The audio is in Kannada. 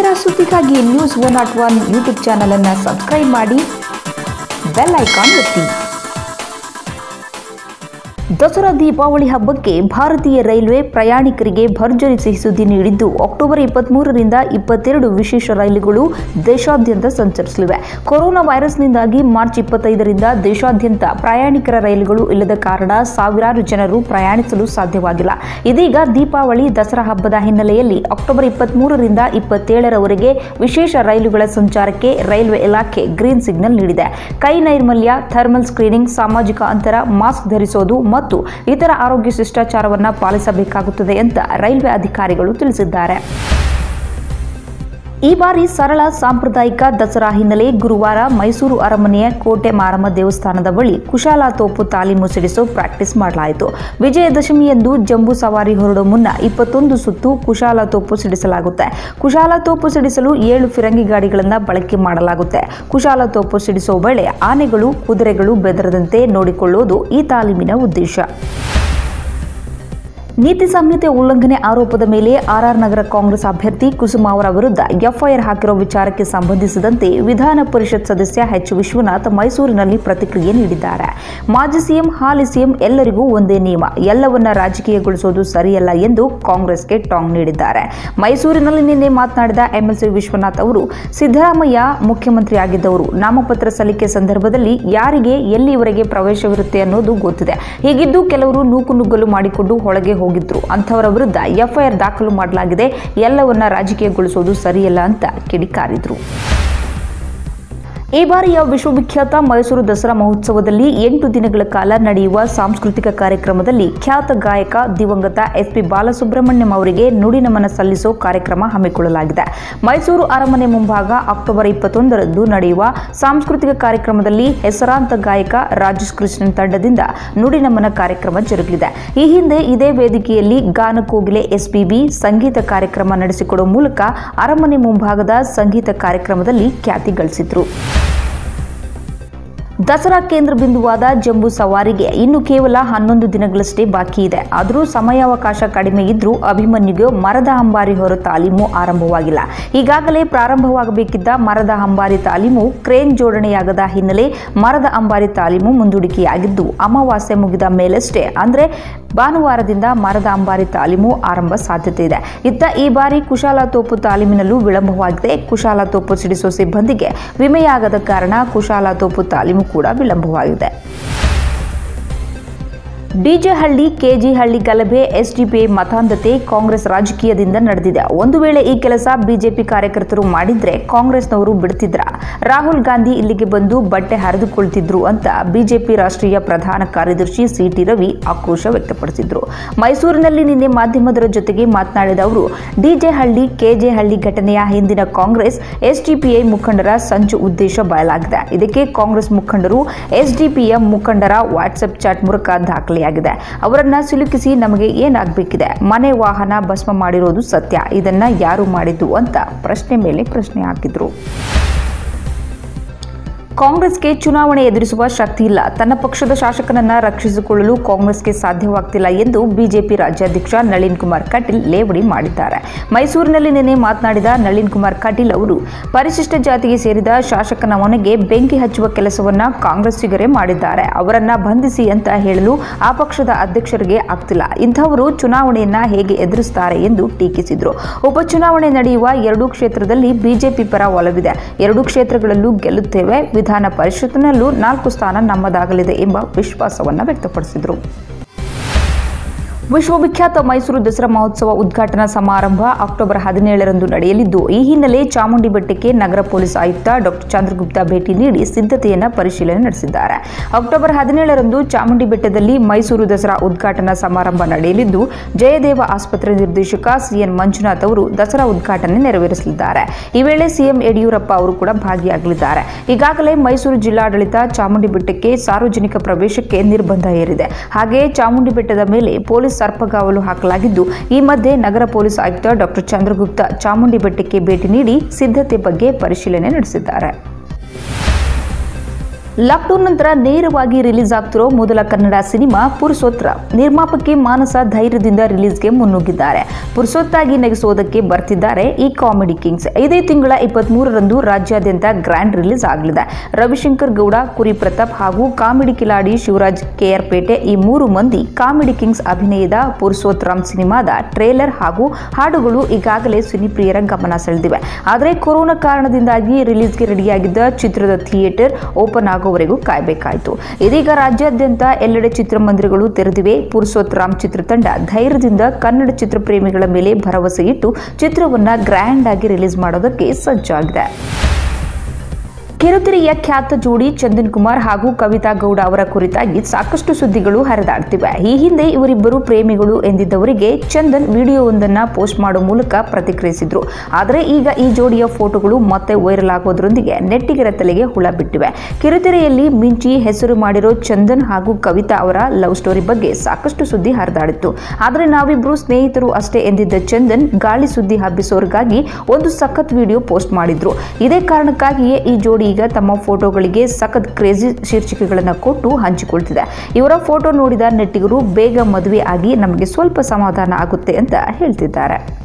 ನಿರಂತರ ಸುದ್ದಿಗಾಗಿ news one nought one YouTube ಚಾನಲನ್ನು ಸಬ್ಸ್ಕ್ರೈಬ್ ಮಾಡಿ ಬೆಲ್ ಐಕಾನ್ ಒತ್ತಿ ದಸರಾ ದೀಪಾವಳಿ ಹಬ್ಬಕ್ಕೆ ಭಾರತೀಯ ರೈಲ್ವೆ ಪ್ರಯಾಣಿಕರಿಗೆ ಭರ್ಜರಿ ಸಿಹಿ ಸುದ್ದಿ ನೀಡಿದ್ದು ಅಕ್ಟೋಬರ್ ಇಪ್ಪತ್ಮೂರರಿಂದ ಇಪ್ಪತ್ತೆರಡು ವಿಶೇಷ ರೈಲುಗಳು ದೇಶಾದ್ಯಂತ ಸಂಚರಿಸಲಿವೆ ಕೊರೋನಾ ವೈರಸ್ನಿಂದಾಗಿ ಮಾರ್ಚ್ ಇಪ್ಪತ್ತೈದರಿಂದ ದೇಶಾದ್ಯಂತ ಪ್ರಯಾಣಿಕರ ರೈಲುಗಳು ಇಲ್ಲದ ಕಾರಣ ಸಾವಿರಾರು ಜನರು ಪ್ರಯಾಣಿಸಲು ಸಾಧ್ಯವಾಗಿಲ್ಲ ಇದೀಗ ದೀಪಾವಳಿ ದಸರಾ ಹಬ್ಬದ ಹಿನ್ನೆಲೆಯಲ್ಲಿ ಅಕ್ಟೋಬರ್ ಇಪ್ಪತ್ಮೂರರಿಂದ ಇಪ್ಪತ್ತೇಳರವರೆಗೆ ವಿಶೇಷ ರೈಲುಗಳ ಸಂಚಾರಕ್ಕೆ ರೈಲ್ವೆ ಇಲಾಖೆ ಗ್ರೀನ್ ಸಿಗ್ನಲ್ ನೀಡಿದೆ ಕೈ ನೈರ್ಮಲ್ಯ ಥರ್ಮಲ್ ಸ್ಕ್ರೀನಿಂಗ್ ಸಾಮಾಜಿಕ ಅಂತರ ಮಾಸ್ಕ್ ಧರಿಸೋದು ಮತ್ತು ಇತರ ಆರೋಗ್ಯ ಶಿಷ್ಟಾಚಾರವನ್ನು ಪಾಲಿಸಬೇಕಾಗುತ್ತದೆ ಅಂತ ರೈಲ್ವೆ ಅಧಿಕಾರಿಗಳು ತಿಳಿಸಿದ್ದಾರೆ ಈ ಬಾರಿ ಸರಳ ಸಾಂಪ್ರದಾಯಿಕ ದಸರಾ ಹಿನ್ನೆಲೆ ಗುರುವಾರ ಮೈಸೂರು ಅರಮನೆಯ ಕೋಟೆ ಮಾರಮ್ಮ ದೇವಸ್ಥಾನದ ಬಳಿ ಕುಶಾಲ ತೋಪು ತಾಲೀಮು ಸಿಡಿಸೋ ಪ್ರಾಕ್ಟೀಸ್ ಮಾಡಲಾಯಿತು ವಿಜಯದಶಮಿಯಂದು ಜಂಬೂ ಸವಾರಿ ಹೊರಡೋ ಮುನ್ನ ಇಪ್ಪತ್ತೊಂದು ಸುತ್ತು ಕುಶಾಲ ತೋಪು ಸಿಡಿಸಲಾಗುತ್ತೆ ಕುಶಾಲ ತೋಪು ಸಿಡಿಸಲು ಏಳು ಫಿರಂಗಿ ಗಾಡಿಗಳನ್ನು ಬಳಕೆ ಮಾಡಲಾಗುತ್ತೆ ಕುಶಾಲ ತೋಪು ಸಿಡಿಸೋ ವೇಳೆ ಆನೆಗಳು ಕುದುರೆಗಳು ಬೆದರದಂತೆ ನೋಡಿಕೊಳ್ಳುವುದು ಈ ತಾಲೀಮಿನ ಉದ್ದೇಶ ನೀತಿ ಸಂಹಿತೆ ಉಲ್ಲಂಘನೆ ಆರೋಪದ ಮೇಲೆ ಆರ್ಆರ್ ನಗರ ಕಾಂಗ್ರೆಸ್ ಅಭ್ಯರ್ಥಿ ಕುಸುಮ ಅವರ ವಿರುದ್ಧ ಎಫ್ಐಆರ್ ಹಾಕಿರೋ ವಿಚಾರಕ್ಕೆ ಸಂಬಂಧಿಸಿದಂತೆ ವಿಧಾನ ಪರಿಷತ್ ಸದಸ್ಯ ಎಚ್ ವಿಶ್ವನಾಥ್ ಮೈಸೂರಿನಲ್ಲಿ ಪ್ರತಿಕ್ರಿಯೆ ನೀಡಿದ್ದಾರೆ ಮಾಜಿ ಸಿಎಂ ಹಾಲಿ ಸಿಎಂ ಎಲ್ಲರಿಗೂ ಒಂದೇ ನಿಯಮ ಎಲ್ಲವನ್ನ ರಾಜಕೀಯಗೊಳಿಸೋದು ಸರಿಯಲ್ಲ ಎಂದು ಕಾಂಗ್ರೆಸ್ಗೆ ಟಾಂಗ್ ನೀಡಿದ್ದಾರೆ ಮೈಸೂರಿನಲ್ಲಿ ನಿನ್ನೆ ಮಾತನಾಡಿದ ಎಂಎಲ್ಸಿ ವಿಶ್ವನಾಥ್ ಅವರು ಸಿದ್ದರಾಮಯ್ಯ ಮುಖ್ಯಮಂತ್ರಿಯಾಗಿದ್ದವರು ನಾಮಪತ್ರ ಸಲ್ಲಿಕೆ ಸಂದರ್ಭದಲ್ಲಿ ಯಾರಿಗೆ ಎಲ್ಲಿವರೆಗೆ ಪ್ರವೇಶವಿರುತ್ತೆ ಅನ್ನೋದು ಗೊತ್ತಿದೆ ಹೀಗಿದ್ದು ಕೆಲವರು ನೂಕು ನುಗ್ಗಲು ಮಾಡಿಕೊಂಡು ಒಳಗೆ ಹೋಗಿದ್ರು ಅಂಥವರ ವಿರುದ್ಧ ಎಫ್ಐಆರ್ ದಾಖಲು ಮಾಡಲಾಗಿದೆ ಎಲ್ಲವನ್ನ ರಾಜಕೀಯಗೊಳಿಸೋದು ಸರಿಯಲ್ಲ ಅಂತ ಕಿಡಿಕಾರಿದ್ರು ಈ ಬಾರಿಯ ವಿಶ್ವವಿಖ್ಯಾತ ಮೈಸೂರು ದಸರಾ ಮಹೋತ್ಸವದಲ್ಲಿ ಎಂಟು ದಿನಗಳ ಕಾಲ ನಡೆಯುವ ಸಾಂಸ್ಕೃತಿಕ ಕಾರ್ಯಕ್ರಮದಲ್ಲಿ ಖ್ಯಾತ ಗಾಯಕ ದಿವಂಗತ ಎಸ್ ಪಿ ಬಾಲಸುಬ್ರಹ್ಮಣ್ಯಂ ಅವರಿಗೆ ನುಡಿ ನಮನ ಸಲ್ಲಿಸೋ ಕಾರ್ಯಕ್ರಮ ಹಮ್ಮಿಕೊಳ್ಳಲಾಗಿದೆ ಮೈಸೂರು ಅರಮನೆ ಮುಂಭಾಗ ಅಕ್ಟೋಬರ್ ಇಪ್ಪತ್ತೊಂದರಂದು ನಡೆಯುವ ಸಾಂಸ್ಕೃತಿಕ ಕಾರ್ಯಕ್ರಮದಲ್ಲಿ ಹೆಸರಾಂತ ಗಾಯಕ ರಾಜೇಶ್ ಕೃಷ್ಣನ್ ತಂಡದಿಂದ ನುಡಿ ನಮನ ಕಾರ್ಯಕ್ರಮ ಜರುಗಲಿದೆ ಈ ಹಿಂದೆ ಇದೇ ವೇದಿಕೆಯಲ್ಲಿ ಗಾನ ಕೋಗಿಲೆ ಎಸ್ಪಿಬಿ ಸಂಗೀತ ಕಾರ್ಯಕ್ರಮ ನಡೆಸಿಕೊಡುವ ಮೂಲಕ ಅರಮನೆ ಮುಂಭಾಗದ ಸಂಗೀತ ಕಾರ್ಯಕ್ರಮದಲ್ಲಿ ಖ್ಯಾತಿ ಗಳಿಸಿದ್ರು ದಸರಾ ಕೇಂದ್ರ ಬಿಂದುವಾದ ಜಂಬೂ ಸವಾರಿಗೆ ಇನ್ನು ಕೇವಲ ಹನ್ನೊಂದು ದಿನಗಳಷ್ಟೇ ಬಾಕಿ ಇದೆ ಆದರೂ ಸಮಯಾವಕಾಶ ಕಡಿಮೆ ಇದ್ರೂ ಅಭಿಮನ್ಯುಗೆ ಮರದ ಅಂಬಾರಿ ಹೊರ ತಾಲೀಮು ಆರಂಭವಾಗಿಲ್ಲ ಈಗಾಗಲೇ ಪ್ರಾರಂಭವಾಗಬೇಕಿದ್ದ ಮರದ ಅಂಬಾರಿ ತಾಲೀಮು ಕ್ರೇನ್ ಜೋಡಣೆಯಾಗದ ಹಿನ್ನೆಲೆ ಮರದ ಅಂಬಾರಿ ತಾಲೀಮು ಮುಂದೂಡಿಕೆಯಾಗಿದ್ದು ಅಮಾವಾಸ್ಯೆ ಮುಗಿದ ಮೇಲಷ್ಟೇ ಅಂದರೆ ಭಾನುವಾರದಿಂದ ಮರದ ಅಂಬಾರಿ ತಾಲೀಮು ಆರಂಭ ಸಾಧ್ಯತೆ ಇದೆ ಇತ್ತ ಈ ಬಾರಿ ಕುಶಾಲ ತೋಪು ತಾಲೀಮಿನಲ್ಲೂ ವಿಳಂಬವಾಗಿದೆ ಕುಶಾಲ ತೋಪು ಸಿಡಿಸುವ ಸಿಬ್ಬಂದಿಗೆ ವಿಮೆಯಾಗದ ಕಾರಣ ಕುಶಾಲ ತೋಪು ತಾಲೀಮು ಕೂಡ ವಿಳಂಬವಾಗಿದೆ ಡಿಜೆ ಹಳ್ಳಿ ಕೆಜಿ ಹಳ್ಳಿ ಗಲಭೆ ಎಸ್ಡಿಪಿಐ ಮತಾಂಧತೆ ಕಾಂಗ್ರೆಸ್ ರಾಜಕೀಯದಿಂದ ನಡೆದಿದೆ ಒಂದು ವೇಳೆ ಈ ಕೆಲಸ ಬಿಜೆಪಿ ಕಾರ್ಯಕರ್ತರು ಮಾಡಿದ್ರೆ ಕಾಂಗ್ರೆಸ್ನವರು ಬಿಡ್ತಿದ್ರ ರಾಹುಲ್ ಗಾಂಧಿ ಇಲ್ಲಿಗೆ ಬಂದು ಬಟ್ಟೆ ಹರಿದುಕೊಳ್ತಿದ್ರು ಅಂತ ಬಿಜೆಪಿ ರಾಷ್ಟ್ರೀಯ ಪ್ರಧಾನ ಕಾರ್ಯದರ್ಶಿ ಸಿಟಿ ರವಿ ಆಕ್ರೋಶ ವ್ಯಕ್ತಪಡಿಸಿದ್ರು ಮೈಸೂರಿನಲ್ಲಿ ನಿನ್ನೆ ಮಾಧ್ಯಮದರ ಜೊತೆಗೆ ಮಾತನಾಡಿದ ಅವರು ಡಿಜೆ ಹಳ್ಳಿ ಕೆಜೆ ಹಳ್ಳಿ ಘಟನೆಯ ಹಿಂದಿನ ಕಾಂಗ್ರೆಸ್ ಎಸ್ಡಿಪಿಐ ಮುಖಂಡರ ಸಂಚು ಉದ್ದೇಶ ಬಯಲಾಗಿದೆ ಇದಕ್ಕೆ ಕಾಂಗ್ರೆಸ್ ಮುಖಂಡರು ಎಸ್ಡಿಪಿಎಂ ಮುಖಂಡರ ವಾಟ್ಸ್ಆಪ್ ಚಾಟ್ ಮೂಲಕ ದಾಖಲೆ ಆಗಿದೆ ಅವರನ್ನ ಸಿಲುಕಿಸಿ ನಮಗೆ ಏನಾಗಬೇಕಿದೆ ಮನೆ ವಾಹನ ಭಸ್ಮ ಮಾಡಿರೋದು ಸತ್ಯ ಇದನ್ನ ಯಾರು ಮಾಡಿದ್ದು ಅಂತ ಪ್ರಶ್ನೆ ಮೇಲೆ ಪ್ರಶ್ನೆ ಹಾಕಿದ್ರು ಕಾಂಗ್ರೆಸ್ಗೆ ಚುನಾವಣೆ ಎದುರಿಸುವ ಶಕ್ತಿ ಇಲ್ಲ ತನ್ನ ಪಕ್ಷದ ಶಾಸಕನನ್ನ ರಕ್ಷಿಸಿಕೊಳ್ಳಲು ಕಾಂಗ್ರೆಸ್ಗೆ ಸಾಧ್ಯವಾಗ್ತಿಲ್ಲ ಎಂದು ಬಿಜೆಪಿ ರಾಜ್ಯಾಧ್ಯಕ್ಷ ನಳಿನ್ ಕುಮಾರ್ ಕಟೀಲ್ ಲೇವಡಿ ಮಾಡಿದ್ದಾರೆ ಮೈಸೂರಿನಲ್ಲಿ ನಿನ್ನೆ ಮಾತನಾಡಿದ ನಳಿನ್ ಕುಮಾರ್ ಕಟೀಲ್ ಅವರು ಪರಿಶಿಷ್ಟ ಜಾತಿಗೆ ಸೇರಿದ ಶಾಸಕನ ಮನೆಗೆ ಬೆಂಕಿ ಹಚ್ಚುವ ಕೆಲಸವನ್ನ ಕಾಂಗ್ರೆಸ್ಸಿಗರೇ ಮಾಡಿದ್ದಾರೆ ಅವರನ್ನ ಬಂಧಿಸಿ ಅಂತ ಹೇಳಲು ಆ ಪಕ್ಷದ ಅಧ್ಯಕ್ಷರಿಗೆ ಆಗ್ತಿಲ್ಲ ಇಂಥವರು ಚುನಾವಣೆಯನ್ನ ಹೇಗೆ ಎದುರಿಸುತ್ತಾರೆ ಎಂದು ಟೀಕಿಸಿದರು ಉಪಚುನಾವಣೆ ನಡೆಯುವ ಎರಡೂ ಕ್ಷೇತ್ರದಲ್ಲಿ ಬಿಜೆಪಿ ಪರ ಒಲವಿದೆ ಎರಡೂ ಕ್ಷೇತ್ರಗಳಲ್ಲೂ ಗೆಲ್ಲುತ್ತೇವೆ ವಿಧಾನ ಪರಿಷತ್ನಲ್ಲೂ ನಾಲ್ಕು ಸ್ಥಾನ ನಮ್ಮದಾಗಲಿದೆ ಎಂಬ ವಿಶ್ವಾಸವನ್ನು ವ್ಯಕ್ತಪಡಿಸಿದರು ವಿಶ್ವವಿಖ್ಯಾತ ಮೈಸೂರು ದಸರಾ ಮಹೋತ್ಸವ ಉದ್ಘಾಟನಾ ಸಮಾರಂಭ ಅಕ್ಟೋಬರ್ ಹದಿನೇಳರಂದು ನಡೆಯಲಿದ್ದು ಈ ಹಿನ್ನೆಲೆ ಚಾಮುಂಡಿ ಬೆಟ್ಟಕ್ಕೆ ನಗರ ಪೊಲೀಸ್ ಆಯುಕ್ತ ಡಾಕ್ಟರ್ ಚಂದ್ರಗುಪ್ತ ಭೇಟಿ ನೀಡಿ ಸಿದ್ಧತೆಯನ್ನು ಪರಿಶೀಲನೆ ನಡೆಸಿದ್ದಾರೆ ಅಕ್ಟೋಬರ್ ಹದಿನೇಳರಂದು ಚಾಮುಂಡಿ ಬೆಟ್ಟದಲ್ಲಿ ಮೈಸೂರು ದಸರಾ ಉದ್ಘಾಟನಾ ಸಮಾರಂಭ ನಡೆಯಲಿದ್ದು ಜಯದೇವ ಆಸ್ಪತ್ರೆ ನಿರ್ದೇಶಕ ಸಿಎನ್ ಮಂಜುನಾಥ್ ಅವರು ದಸರಾ ಉದ್ಘಾಟನೆ ನೆರವೇರಿಸಲಿದ್ದಾರೆ ಈ ವೇಳೆ ಸಿಎಂ ಯಡಿಯೂರಪ್ಪ ಅವರು ಕೂಡ ಭಾಗಿಯಾಗಲಿದ್ದಾರೆ ಈಗಾಗಲೇ ಮೈಸೂರು ಜಿಲ್ಲಾಡಳಿತ ಚಾಮುಂಡಿ ಬೆಟ್ಟಕ್ಕೆ ಸಾರ್ವಜನಿಕ ಪ್ರವೇಶಕ್ಕೆ ನಿರ್ಬಂಧ ಹೇರಿದೆ ಹಾಗೆಯೇ ಚಾಮುಂಡಿ ಬೆಟ್ಟದ ಮೇಲೆ ಪೊಲೀಸ್ ಸರ್ಪಗಾವಲು ಹಾಕಲಾಗಿದ್ದು ಈ ಮಧ್ಯೆ ನಗರ ಪೊಲೀಸ್ ಆಯುಕ್ತ ಡಾಕ್ಟರ್ ಚಂದ್ರಗುಪ್ತ ಚಾಮುಂಡಿ ಬೆಟ್ಟಕ್ಕೆ ಭೇಟಿ ನೀಡಿ ಸಿದ್ಧತೆ ಬಗ್ಗೆ ಪರಿಶೀಲನೆ ನಡೆಸಿದ್ದಾರೆ ಲಾಕ್ಡೌನ್ ನಂತರ ನೇರವಾಗಿ ರಿಲೀಸ್ ಆಗ್ತಿರೋ ಮೊದಲ ಕನ್ನಡ ಸಿನಿಮಾ ಪುರುಷೋತ್ರ ನಿರ್ಮಾಪಕಿ ಮಾನಸ ಧೈರ್ಯದಿಂದ ರಿಲೀಸ್ಗೆ ಮುನ್ನುಗ್ಗಿದ್ದಾರೆ ಪುರುಷೋತ್ತಾಗಿ ನಗಿಸೋದಕ್ಕೆ ಬರ್ತಿದ್ದಾರೆ ಈ ಕಾಮಿಡಿ ಕಿಂಗ್ಸ್ ಇದೇ ತಿಂಗಳ ಇಪ್ಪತ್ಮೂರರಂದು ರಾಜ್ಯಾದ್ಯಂತ ಗ್ರ್ಯಾಂಡ್ ರಿಲೀಸ್ ಆಗಲಿದೆ ರವಿಶಂಕರ್ ಗೌಡ ಕುರಿ ಪ್ರತಾಪ್ ಹಾಗೂ ಕಾಮಿಡಿ ಕಿಲಾಡಿ ಶಿವರಾಜ್ ಕೆಆರ್ ಪೇಟೆ ಈ ಮೂರು ಮಂದಿ ಕಾಮಿಡಿ ಕಿಂಗ್ಸ್ ಅಭಿನಯದ ಪುರುಷೋತ್ತರಂ ಸಿನಿಮಾದ ಟ್ರೇಲರ್ ಹಾಗೂ ಹಾಡುಗಳು ಈಗಾಗಲೇ ಸಿನಿಪ್ರಿಯರ ಗಮನ ಸೆಳೆದಿವೆ ಆದರೆ ಕೊರೋನಾ ಕಾರಣದಿಂದಾಗಿ ರಿಲೀಸ್ಗೆ ರೆಡಿಯಾಗಿದ್ದ ಚಿತ್ರದ ಥಿಯೇಟರ್ ಓಪನ್ ಆಗುವವರೆಗೂ ಕಾಯಬೇಕಾಯಿತು ಇದೀಗ ರಾಜ್ಯಾದ್ಯಂತ ಎಲ್ಲೆಡೆ ಚಿತ್ರಮಂದಿರಗಳು ತೆರೆದಿವೆ ಪುರುಷೋತ್ತರಾಮ್ ಚಿತ್ರತಂಡ ಧೈರ್ಯದಿಂದ ಕನ್ನಡ ಚಿತ್ರಪ್ರೇಮಿಗಳ ಮೇಲೆ ಭರವಸೆ ಇಟ್ಟು ಚಿತ್ರವನ್ನ ಗ್ರ್ಯಾಂಡ್ ಆಗಿ ರಿಲೀಸ್ ಮಾಡೋದಕ್ಕೆ ಸಜ್ಜಾಗಿದೆ ಕಿರುತೆರೆಯ ಖ್ಯಾತ ಜೋಡಿ ಚಂದನ್ ಕುಮಾರ್ ಹಾಗೂ ಕವಿತಾ ಗೌಡ ಅವರ ಕುರಿತಾಗಿ ಸಾಕಷ್ಟು ಸುದ್ದಿಗಳು ಹರಿದಾಡ್ತಿವೆ ಈ ಹಿಂದೆ ಇವರಿಬ್ಬರು ಪ್ರೇಮಿಗಳು ಎಂದಿದ್ದವರಿಗೆ ಚಂದನ್ ವಿಡಿಯೋವೊಂದನ್ನು ಪೋಸ್ಟ್ ಮಾಡೋ ಮೂಲಕ ಪ್ರತಿಕ್ರಿಯಿಸಿದ್ರು ಆದರೆ ಈಗ ಈ ಜೋಡಿಯ ಫೋಟೋಗಳು ಮತ್ತೆ ವೈರಲ್ ಆಗೋದ್ರೊಂದಿಗೆ ನೆಟ್ಟಿಗರ ತಲೆಗೆ ಹುಳ ಬಿಟ್ಟಿವೆ ಕಿರುತೆರೆಯಲ್ಲಿ ಮಿಂಚಿ ಹೆಸರು ಮಾಡಿರೋ ಚಂದನ್ ಹಾಗೂ ಕವಿತಾ ಅವರ ಲವ್ ಸ್ಟೋರಿ ಬಗ್ಗೆ ಸಾಕಷ್ಟು ಸುದ್ದಿ ಹರಿದಾಡಿತ್ತು ಆದರೆ ನಾವಿಬ್ರು ಸ್ನೇಹಿತರು ಅಷ್ಟೇ ಎಂದಿದ್ದ ಚಂದನ್ ಗಾಳಿ ಸುದ್ದಿ ಹಬ್ಬಿಸೋರಿಗಾಗಿ ಒಂದು ಸಖತ್ ವಿಡಿಯೋ ಪೋಸ್ಟ್ ಮಾಡಿದ್ರು ಇದೇ ಕಾರಣಕ್ಕಾಗಿಯೇ ಈ ಜೋಡಿ ಈಗ ತಮ್ಮ ಫೋಟೋಗಳಿಗೆ ಸಖತ್ ಕ್ರೇಜಿ ಶೀರ್ಷಿಕೆಗಳನ್ನು ಕೊಟ್ಟು ಹಂಚಿಕೊಳ್ತಿದೆ ಇವರ ಫೋಟೋ ನೋಡಿದ ನೆಟ್ಟಿಗರು ಬೇಗ ಮದುವೆ ಆಗಿ ನಮಗೆ ಸ್ವಲ್ಪ ಸಮಾಧಾನ ಆಗುತ್ತೆ ಅಂತ ಹೇಳ್ತಿದ್ದಾರೆ